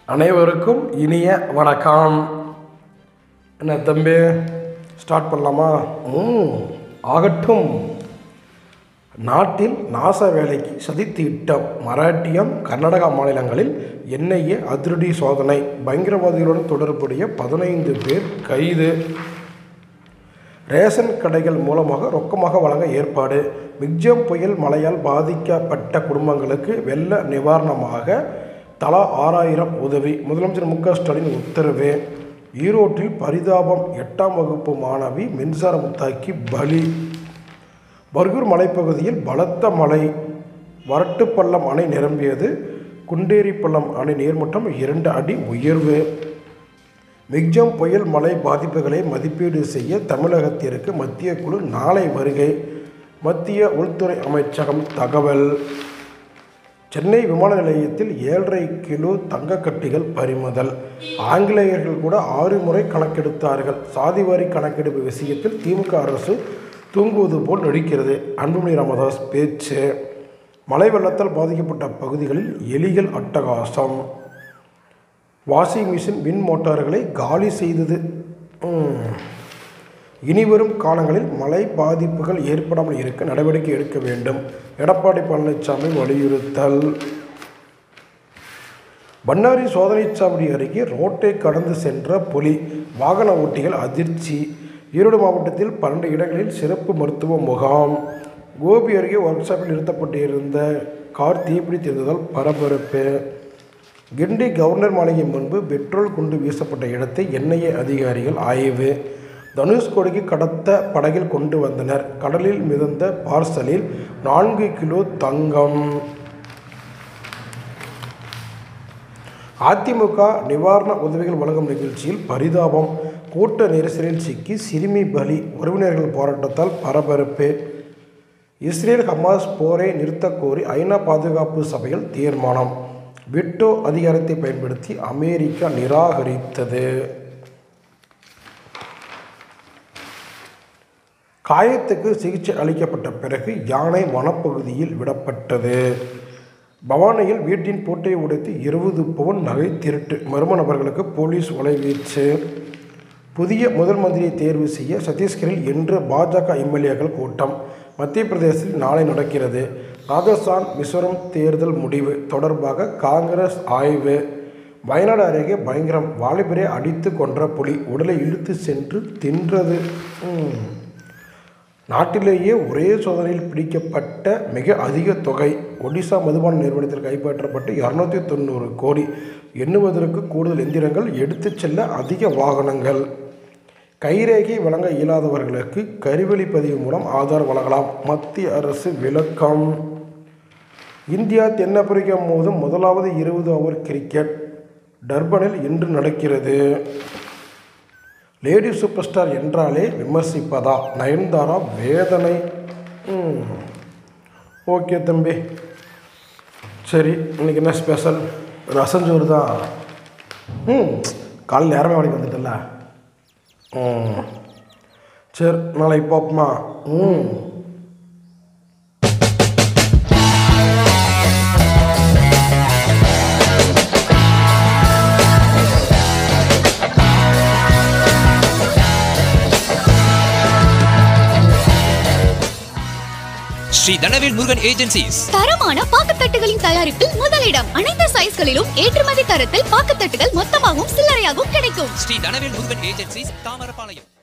அனைவருக்கும் இனிய வணக்கம் என்ன தம்பி ஸ்டார்ட் பண்ணலாமா ம் ஆகட்டும் நாட்டில் நாச வேலைக்கு சதித்திட்டம் மராட்டியம் கர்நாடகா மாநிலங்களில் என்ஐஏ அதிரடி சோதனை பயங்கரவாதிகளுடன் தொடர்புடைய பதினைந்து பேர் கைது ரேஷன் கடைகள் மூலமாக ரொக்கமாக வழங்க ஏற்பாடு மிக்ஜம் புயல் மழையால் பாதிக்கப்பட்ட குடும்பங்களுக்கு வெள்ள நிவாரணமாக தலா ஆறாயிரம் உதவி முதலமைச்சர் மு க ஸ்டாலின் உத்தரவு ஈரோட்டில் பரிதாபம் எட்டாம் வகுப்பு மாணவி மின்சார முத்தாக்கி பலி பர்கூர் மலைப்பகுதியில் பலத்த மழை வரட்டுப்பள்ளம் அணை நிரம்பியது குண்டேரிப்பள்ளம் அணை நீர்மட்டம் இரண்டு அடி உயர்வு மிக்ஜம் புயல் மழை பாதிப்புகளை மதிப்பீடு செய்ய தமிழகத்திற்கு மத்திய குழு நாளை வருகை மத்திய உள்துறை அமைச்சகம் தகவல் சென்னை விமான நிலையத்தில் ஏழரை கிலோ தங்கக்கட்டிகள் பறிமுதல் ஆங்கிலேயர்கள் கூட ஆறு முறை கணக்கெடுத்தார்கள் சாதிவாரி கணக்கெடுப்பு விஷயத்தில் திமுக அரசு தூங்குவது போல் நடிக்கிறது அன்புமணி ராமதாஸ் பேச்சு மழை வெள்ளத்தால் பாதிக்கப்பட்ட பகுதிகளில் எலிகள் அட்டகாசம் வாஷிங் மிஷின் மின் மோட்டார்களை காலி செய்தது ம். இனிவரும் காலங்களில் மழை பாதிப்புகள் ஏற்படாமல் இருக்க நடவடிக்கை எடுக்க வேண்டும் எடப்பாடி பழனிசாமி வலியுறுத்தல் பண்ணாரி சோதனைச்சாவடி அருகே ரோட்டை கடந்து சென்ற புலி வாகன ஓட்டிகள் அதிர்ச்சி ஈரோடு மாவட்டத்தில் பன்னெண்டு இடங்களில் சிறப்பு மருத்துவ முகாம் கோபி அருகே ஒர்க் ஷாப்பில் நிறுத்தப்பட்டிருந்த கார் தீப்பிடித்திருந்ததால் பரபரப்பு கிண்டி கவர்னர் மாளிகை முன்பு பெட்ரோல் குண்டு வீசப்பட்ட இடத்தை என்ஐஏ அதிகாரிகள் ஆய்வு தனுஷ்கோடிக்கு கடத்த படகில் கொண்டு வந்தனர் கடலில் மிதந்த பார்சலில் நான்கு கிலோ தங்கம் அதிமுக நிவாரண உதவிகள் வழங்கும் நிகழ்ச்சியில் பரிதாபம் கூட்ட நெரிசலில் சிக்கி சிறுமி பலி உறவினர்கள் போராட்டத்தால் பரபரப்பு இஸ்ரேல் ஹமாஸ் போரை நிறுத்தக் கோரி ஐநா பாதுகாப்பு சபையில் தீர்மானம் விட்டோ அதிகாரத்தை பயன்படுத்தி அமெரிக்கா நிராகரித்தது காயத்துக்கு சிகிச்சை அளிக்கப்பட்ட பிறகு யானை வனப்பகுதியில் விடப்பட்டது பவானியில் வீட்டின் பூட்டை உடைத்து இருபது பவுன் நகை திருட்டு மர்ம நபர்களுக்கு போலீஸ் வலைவீச்சு புதிய முதல் மந்திரியை தேர்வு செய்ய சத்தீஸ்கரில் இன்று பாஜக எம்எல்ஏக்கள் கூட்டம் மத்திய பிரதேசத்தில் நாளை நடக்கிறது ராஜஸ்தான் மிசோரம் தேர்தல் முடிவு தொடர்பாக காங்கிரஸ் ஆய்வு வயநாடு அருகே பயங்கரம் வாலிபரை அடித்து கொன்ற புலி உடலை இழுத்து சென்று தின்றது ம். நாட்டிலேயே ஒரே சோதனையில் பிடிக்கப்பட்ட மிக அதிக தொகை ஒடிசா மதுபான நிறுவனத்தில் கைப்பற்றப்பட்டு இரநூத்தி தொண்ணூறு கோடி எண்ணுவதற்கு கூடுதல் எந்திரங்கள் எடுத்துச் செல்ல அதிக வாகனங்கள் கைரேகை வழங்க இயலாதவர்களுக்கு கருவெளி பதிவு மூலம் ஆதார் வழங்கலாம் மத்திய அரசு விளக்கம் இந்தியா தென்னாப்பிரிக்கா மோதும் முதலாவது இருபது ஓவர் கிரிக்கெட் டர்பனில் இன்று நடக்கிறது லேடி சூப்பர் ஸ்டார் என்றாலே விமர்சிப்பதா நயன்தாரா வேதனை ம். ஓகே தம்பி சரி இன்னைக்கு என்ன ஸ்பெஷல் ரசஞ்சோறு தான் ம் காலையில் நேரமே வேலைக்கு வந்துட்டல ம் சரி நாளைக்கு பார்ப்போமா ம் ஸ்ரீ தனவேல் முருகன் ஏஜென்சிஸ் தரமான பாக்குத்தட்டுகளின் தயாரிப்பில் முதலிடம் அனைத்து சைஸ்களிலும் ஏற்றுமதி தரத்தில் பாக்குத்தட்டுகள் மொத்தமாகவும் சில்லறையாகவும் கிடைக்கும் ஸ்ரீ தனவேல் முருகன் ஏஜென்சிஸ் தாமரபாளையம்